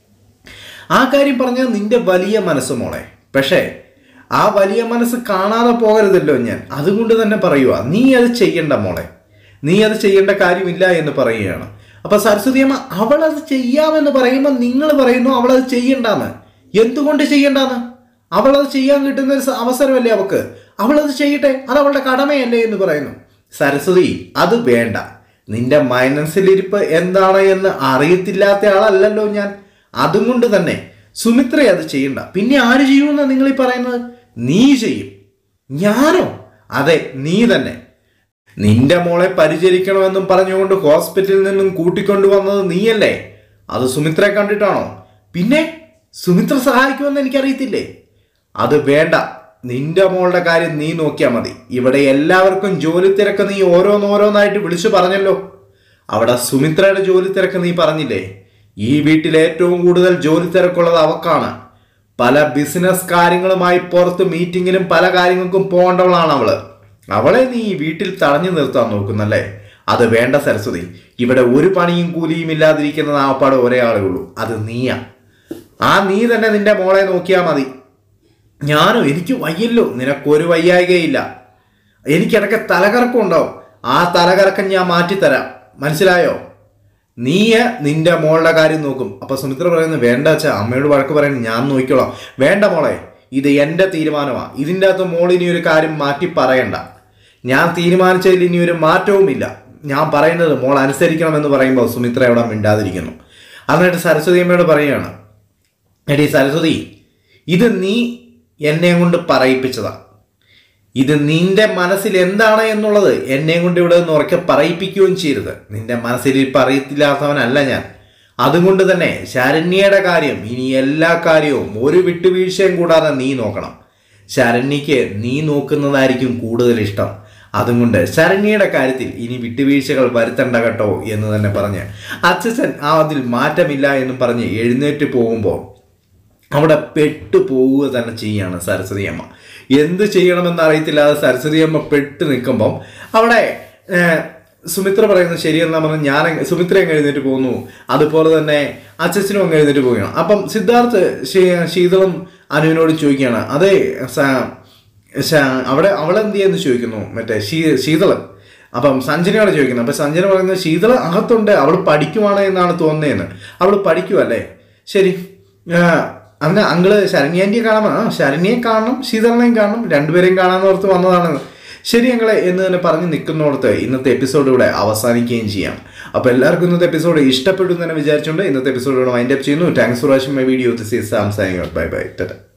ആ കാര്യം പറഞ്ഞാൽ നിന്റെ വലിയ മനസ്സ് മോളെ പക്ഷേ ആ വലിയ മനസ്സ് കാണാതെ പോകരുതല്ലോ ഞാൻ അതുകൊണ്ട് തന്നെ പറയുക നീ അത് ചെയ്യണ്ട മോളെ നീ അത് ചെയ്യേണ്ട കാര്യമില്ല എന്ന് പറയുകയാണ് അപ്പൊ സരസ്വതി അമ്മ അവൾ അത് ചെയ്യാമെന്ന് പറയുമ്പോൾ നിങ്ങൾ പറയുന്നു അവൾ അത് ചെയ്യണ്ടെന്ന് എന്തുകൊണ്ട് ചെയ്യണ്ടെന്ന് അവൾ അത് ചെയ്യാൻ കിട്ടുന്ന ഒരു സ- അവസരമല്ലേ അവക്ക് അവൾ അത് ചെയ്യട്ടെ അത് അവളുടെ കടമയല്ലേ എന്ന് പറയുന്നു സരസ്വതി അത് വേണ്ട നിന്റെ മനസ്സിലിരിപ്പ് എന്താണ് എന്ന് അറിയത്തില്ലാത്ത ആളല്ലല്ലോ ഞാൻ അതും കൊണ്ട് തന്നെ സുമിത്ര അത് ചെയ്യണ്ട പിന്നെ ആര് ചെയ്യുമെന്നാ നിങ്ങൾ ഈ പറയുന്നത് നീ ചെയ്യും ഞാനോ അതെ നീ തന്നെ നിന്റെ മോളെ പരിചരിക്കണമെന്നും പറഞ്ഞുകൊണ്ട് ഹോസ്പിറ്റലിൽ നിന്നും കൂട്ടിക്കൊണ്ടുവന്നത് നീയല്ലേ അത് സുമിത്രയെ കണ്ടിട്ടാണോ പിന്നെ സുമിത്ര സഹായിക്കുമെന്ന് എനിക്കറിയത്തില്ലേ അത് വേണ്ട നിന്റെ മോളുടെ കാര്യം നീ നോക്കിയാൽ മതി ഇവിടെ എല്ലാവർക്കും ജോലി തിരക്ക് നീ ഓരോന്നോരോന്നായിട്ട് വിളിച്ചു പറഞ്ഞല്ലോ അവിടെ സുമിത്രയുടെ ജോലി തിരക്ക് നീ പറഞ്ഞില്ലേ ഈ വീട്ടിൽ ഏറ്റവും കൂടുതൽ ജോലി തിരക്കുള്ളത് അവക്കാണ് പല ബിസിനസ് കാര്യങ്ങളുമായി പുറത്ത് മീറ്റിങ്ങിനും പല കാര്യങ്ങൾക്കും പോകേണ്ടവളാണ് അവള് അവളെ നീ ഈ വീട്ടിൽ തടഞ്ഞു നിർത്താൻ നോക്കുന്നല്ലേ അത് വേണ്ട സരസ്വതി ഇവിടെ ഒരു പണിയും കൂലിയും ഇല്ലാതിരിക്കുന്നത് ആപ്പാട് ഒരേ ആളേ ഉള്ളൂ അത് നീയാ ആ നീ തന്നെ നിന്റെ മോളെ നോക്കിയാൽ മതി ഞാനോ എനിക്ക് വയ്യല്ലോ നിനക്കൊരു വയ്യായികയില്ല എനിക്കിടയ്ക്ക് തലകറക്കം ഉണ്ടാവും ആ തലകറക്കം ഞാൻ മാറ്റിത്തരാം മനസ്സിലായോ നീ നിന്റെ മോളുടെ കാര്യം നോക്കും അപ്പൊ സുമിത്ര പറയുന്നത് വേണ്ട അച്ഛാ അമ്മയോട് വഴക്ക് പറയുന്നത് ഞാൻ നോക്കിക്കോളാം വേണ്ട മോളെ ഇത് എൻ്റെ തീരുമാനമാണ് ഇതിൻ്റെ അകത്ത് മോൾ ഇനി ഒരു കാര്യം മാറ്റി പറയണ്ട ഞാൻ തീരുമാനിച്ചതിൽ ഇനി ഒരു മാറ്റവുമില്ല ഞാൻ പറയുന്നത് മോൾ അനുസരിക്കണം എന്ന് പറയുമ്പോൾ സുമിത്ര അവിടെ മിണ്ടാതിരിക്കുന്നു എന്നിട്ട് സരസ്വതി അമ്മയോട് പറയുകയാണ് എടി സരസ്വതി ഇത് നീ എന്നെ കൊണ്ട് പറയിപ്പിച്ചതാ ഇത് നിന്റെ മനസ്സിൽ എന്താണ് എന്നുള്ളത് എന്നെ കൊണ്ട് ഇവിടെ നിന്ന് ഉറക്കെ പറയിപ്പിക്കുകയും ചെയ്യരുത് നിന്റെ മനസ്സിൽ പറയത്തില്ലാത്തവനല്ല ഞാൻ അതുകൊണ്ട് തന്നെ ശരണ്യയുടെ കാര്യം ഇനി എല്ലാ കാര്യവും ഒരു വിട്ടുവീഴ്ചയും കൂടാതെ നീ നോക്കണം ശരണ്യക്ക് നീ നോക്കുന്നതായിരിക്കും കൂടുതൽ ഇഷ്ടം അതുകൊണ്ട് ശരണ്യയുടെ കാര്യത്തിൽ ഇനി വിട്ടുവീഴ്ചകൾ വരുത്തണ്ട കേട്ടോ എന്ന് തന്നെ പറഞ്ഞ് അച്ഛൻ ആ അതിൽ മാറ്റമില്ല എന്നും പറഞ്ഞ് എഴുന്നേറ്റ് പോകുമ്പോൾ അവിടെ പെട്ടു പോവുക തന്നെ ചെയ്യാണ് സരസ്വതി അമ്മ എന്ത് ചെയ്യണമെന്ന് അറിയത്തില്ലാതെ സരസ്വതി അമ്മ പെട്ട് നിൽക്കുമ്പം അവിടെ ഏഹ്, സുമിത്ര പറയുന്നത് ശരിയെന്നാ പറഞ്ഞ് ഞാൻ അങ്ങ് സുമിത്ര അങ്ങ് എഴുന്നേറ്റ് പോകുന്നു അതുപോലെ തന്നെ അച്ഛനും അങ്ങ് എഴുന്നേറ്റ് പോവുകയാണ് അപ്പം സിദ്ധാർത്ഥ് ശീ- ശീതളും അനുവിനോട് ചോദിക്കുകയാണ് അതെ സ- ശ- അവിടെ അവളെന്ത് ചെയ്യുന്നു ചോദിക്കുന്നു മറ്റേ ശീ ശീതളൻ അപ്പം സഞ്ജനയോട് ചോദിക്കുന്നു അപ്പം സഞ്ജന പറയുന്നത് ശീതള അകത്തുണ്ട് അവൾ പഠിക്കുവാണ് എന്നാണ് തോന്നുന്നതെന്ന് അവൾ പഠിക്കുവല്ലേ ശരി ആ, അങ്ങനെ അങ്കിള് ശരണ്യാൻ്റിയെ കാണാൻ ആ ശരണ്യെ കാണണം ശീതളനെയും കാണണം രണ്ടുപേരെയും കാണാമെന്ന് ഓർത്ത് വന്നതാണ് ശരി ഞങ്ങളെ എന്ന് തന്നെ പറഞ്ഞ് നിൽക്കുന്നിടത്ത് ഇന്നത്തെ എപ്പിസോഡ് ഇവിടെ അവസാനിക്കുകയും ചെയ്യാം അപ്പോൾ എല്ലാവർക്കും ഇന്നത്തെ എപ്പിസോഡ് ഇഷ്ടപ്പെട്ടു എന്ന് തന്നെ വിചാരിച്ചുകൊണ്ട് ഇന്നത്തെ എപ്പിസോഡ് ഇവിടെ വൈൻഡ് അപ്പ് ചെയ്യുന്നു thanks for watching my video this is Sam signing bye bye Tata